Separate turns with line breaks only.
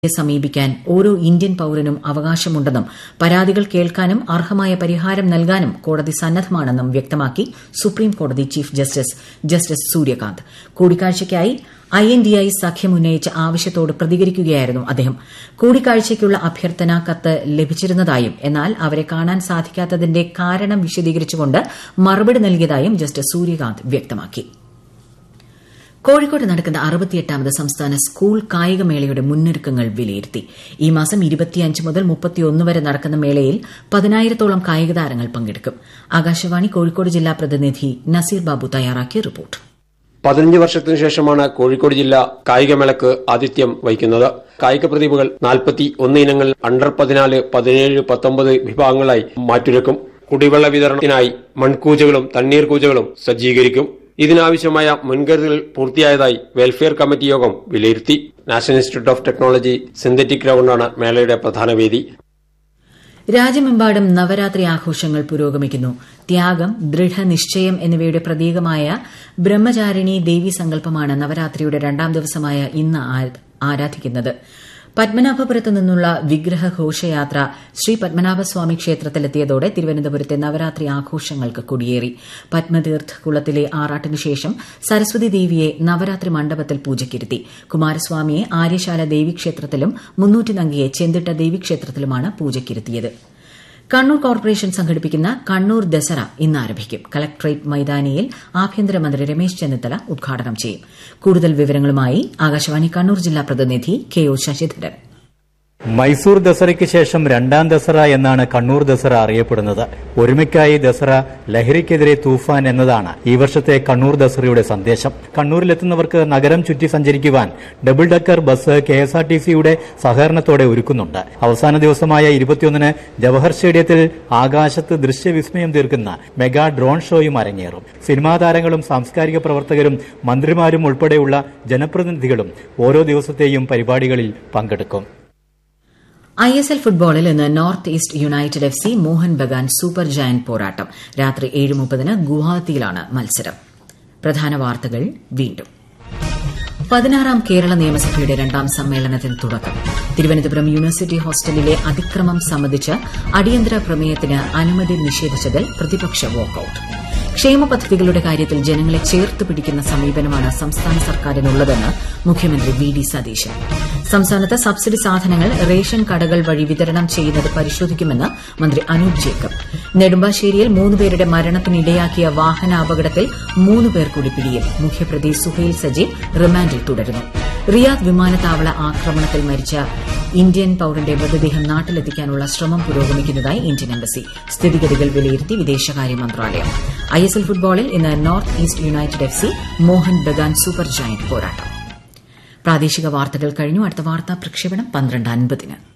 കോടതിയെ സമീപിക്കാൻ ഓരോ ഇന്ത്യൻ പൌരനും അവകാശമുണ്ടെന്നും പരാതികൾ കേൾക്കാനും അർഹമായ പരിഹാരം നൽകാനും കോടതി സന്നദ്ധമാണെന്നും വ്യക്തമാക്കി സുപ്രീംകോടതി ചീഫ് ജസ്റ്റിസ് ജസ്റ്റിസ് സൂര്യകാന്ത് കൂടിക്കാഴ്ചയ്ക്കായി ഐ എൻ ഡി ഐ സഖ്യം ഉന്നയിച്ച ആവശ്യത്തോട് പ്രതികരിക്കുകയായിരുന്നു അദ്ദേഹം കൂടിക്കാഴ്ചയ്ക്കുള്ള അഭ്യർത്ഥനാ കത്ത് ലഭിച്ചിരുന്നതായും എന്നാൽ അവരെ കാണാൻ സാധിക്കാത്തതിന്റെ കാരണം വിശദീകരിച്ചുകൊണ്ട് മറുപടി നൽകിയതായും ജസ്റ്റിസ് സൂര്യകാന്ത് വ്യക്തമാക്കി കോഴിക്കോട്ട് നടക്കുന്ന അറുപത്തിയെട്ടാമത് സംസ്ഥാന സ്കൂൾ കായികമേളയുടെ മുന്നൊരുക്കങ്ങൾ വിലയിരുത്തി ഈ മാസം മുതൽ വരെ നടക്കുന്ന മേളയിൽ പതിനായിരത്തോളം കായിക താരങ്ങൾ പങ്കെടുക്കും ആകാശവാണി കോഴിക്കോട് ജില്ലാ പ്രതിനിധി നസീർ ബാബു തയ്യാറാക്കിയ റിപ്പോർട്ട്
പതിനഞ്ച് വർഷത്തിനു ശേഷമാണ് കോഴിക്കോട് ജില്ല കായികമേളക്ക് ആതിഥ്യം വഹിക്കുന്നത് കായിക പ്രതിഭകൾ നാൽപ്പത്തി ഒന്ന് ഇനങ്ങൾ അണ്ടർ പതിനാല് പതിനേഴ് പത്തൊമ്പത് വിഭാഗങ്ങളായി മാറ്റുരക്കും കുടിവെള്ള വിതരണത്തിനായി മൺകൂജകളും തണ്ണീർ കൂജകളും സജ്ജീകരിക്കും ഇതിനാവശ്യമായ മുൻകരുതൽ പൂർത്തിയായതായി വെൽഫെയർ കമ്മിറ്റി യോഗം വിലയിരുത്തി national institute of technology synthetic ഗ്രൌണ്ടാണ് മേളയുടെ പ്രധാന വേദി
രാജ്യമെമ്പാടും നവരാത്രി ആഘോഷങ്ങൾ പുരോഗമിക്കുന്നു ത്യാഗം ദൃഢനിശ്ചയം എന്നിവയുടെ പ്രതീകമായ ബ്രഹ്മചാരിണി ദേവി സങ്കല്പമാണ് നവരാത്രിയുടെ രണ്ടാം ദിവസമായ ഇന്ന് ആരാധിക്കുന്നത് പത്മനാഭപുരത്ത് നിന്നുള്ള വിഗ്രഹ ഘോഷയാത്ര ശ്രീ പത്മനാഭസ്വാമി ക്ഷേത്രത്തിലെത്തിയതോടെ തിരുവനന്തപുരത്തെ നവരാത്രി ആഘോഷങ്ങൾക്ക് കൊടിയേറി പത്മതീർത്ഥ കുളത്തിലെ ആറാട്ടിനുശേഷം സരസ്വതി ദേവിയെ നവരാത്രി മണ്ഡപത്തിൽ പൂജയ്ക്കിരുത്തി കുമാരസ്വാമിയെ ആര്യശാല ദേവീക്ഷേത്രത്തിലും മുന്നൂറ്റിനങ്കിയെ ചെന്തിട്ട ദേവീക്ഷേത്രത്തിലുമാണ് പൂജയ്ക്കിരുത്തിയത് കണ്ണൂർ കോർപ്പറേഷൻ സംഘടിപ്പിക്കുന്ന കണ്ണൂർ ദസറ ഇന്ന് ആരംഭിക്കും കളക്ടറേറ്റ് മൈതാനിയിൽ ആഭ്യന്തരമന്ത്രി രമേശ് ചെന്നിത്തല ഉദ്ഘാടനം ചെയ്യും കൂടുതൽ വിവരങ്ങളുമായി ആകാശവാണി കണ്ണൂർ ജില്ലാ പ്രതിനിധി കെ ഒ ശശിധരൻ
മൈസൂർ ദസറയ്ക്ക് ശേഷം രണ്ടാം ദസറ എന്നാണ് കണ്ണൂർ ദസറ അറിയപ്പെടുന്നത് ഒരുമയ്ക്കായി ദസറ ലഹരിക്കെതിരെ തൂഫാൻ എന്നതാണ് ഈ വർഷത്തെ കണ്ണൂർ ദസറയുടെ സന്ദേശം കണ്ണൂരിലെത്തുന്നവർക്ക് നഗരം ചുറ്റി സഞ്ചരിക്കുവാൻ double decker bus K S R T സിയുടെ സഹകരണത്തോടെ ഒരുക്കുന്നുണ്ട് അവസാന ദിവസമായ ഇരുപത്തിയൊന്നിന് ജവഹർ സ്റ്റേഡിയത്തിൽ ആകാശത്ത് ദൃശ്യവിസ്മയം തീർക്കുന്ന മെഗാ ഡ്രോൺ ഷോയും അരങ്ങേറും സിനിമാ താരങ്ങളും സാംസ്കാരിക പ്രവർത്തകരും മന്ത്രിമാരും ഉൾപ്പെടെയുള്ള ജനപ്രതിനിധികളും ഓരോ ദിവസത്തെയും പരിപാടികളിൽ പങ്കെടുക്കും
ഐ എസ് എൽ ഫുട്ബോളിൽ ഇന്ന് North East United F C Mohun Bagan super giant പോരാട്ടം രാത്രി ഏഴ് മുപ്പതിന് ഗുവാഹത്തിയിലാണ് മത്സരം പ്രധാന വാർത്തകൾ വീണ്ടും പതിനാറാം കേരള നിയമസഭയുടെ രണ്ടാം സമ്മേളനത്തിന് തുടക്കം തിരുവനന്തപുരം യൂണിവേഴ്സിറ്റി ഹോസ്റ്റലിലെ അതിക്രമം സംബന്ധിച്ച് അടിയന്തര പ്രമേയത്തിന് അനുമതി നിഷേധിച്ചതിൽ പ്രതിപക്ഷ വാക്കൌട്ട് ക്ഷേമ പദ്ധതികളുടെ കാര്യത്തിൽ ജനങ്ങളെ ചേർത്ത് പിടിക്കുന്ന സമീപനമാണ് സംസ്ഥാന സർക്കാരിനുള്ളതെന്ന് മുഖ്യമന്ത്രി വി ഡി സതീശൻ സംസ്ഥാനത്ത് സബ്സിഡി സാധനങ്ങൾ റേഷൻ കടകൾ വഴി വിതരണം ചെയ്യുന്നത് പരിശോധിക്കുമെന്ന് മന്ത്രി അനൂപ് ജേക്കബ് നെടുമ്പാശ്ശേരിയിൽ മൂന്നുപേരുടെ മരണത്തിനിടയാക്കിയ വാഹനാപകടത്തിൽ മൂന്ന് പേർ കൂടി പിടിയിൽ മുഖ്യപ്രതി സുഹൈൽ സജീവ് റിമാൻഡിൽ തുടരുന്നു റിയാദ് വിമാനത്താവള ആക്രമണത്തിൽ മരിച്ച ഇന്ത്യൻ പൌരന്റെ മൃതദേഹം നാട്ടിലെത്തിക്കാനുള്ള ശ്രമം പുരോഗമിക്കുന്നതായി ഇന്ത്യൻ എംബസി സ്ഥിതിഗതികൾ വിലയിരുത്തി വിദേശകാര്യ മന്ത്രാലയം ഐഎസ്എൽ ഫുട്ബോളിൽ ഇന്ന് North East United F C Mohun Bagan super giant പോരാട്ടം പ്രാദേശിക വാർത്തകൾ കഴിഞ്ഞു അടുത്ത വാർത്താ പ്രക്ഷേപണം പന്ത്രണ്ട് അൻപതിന്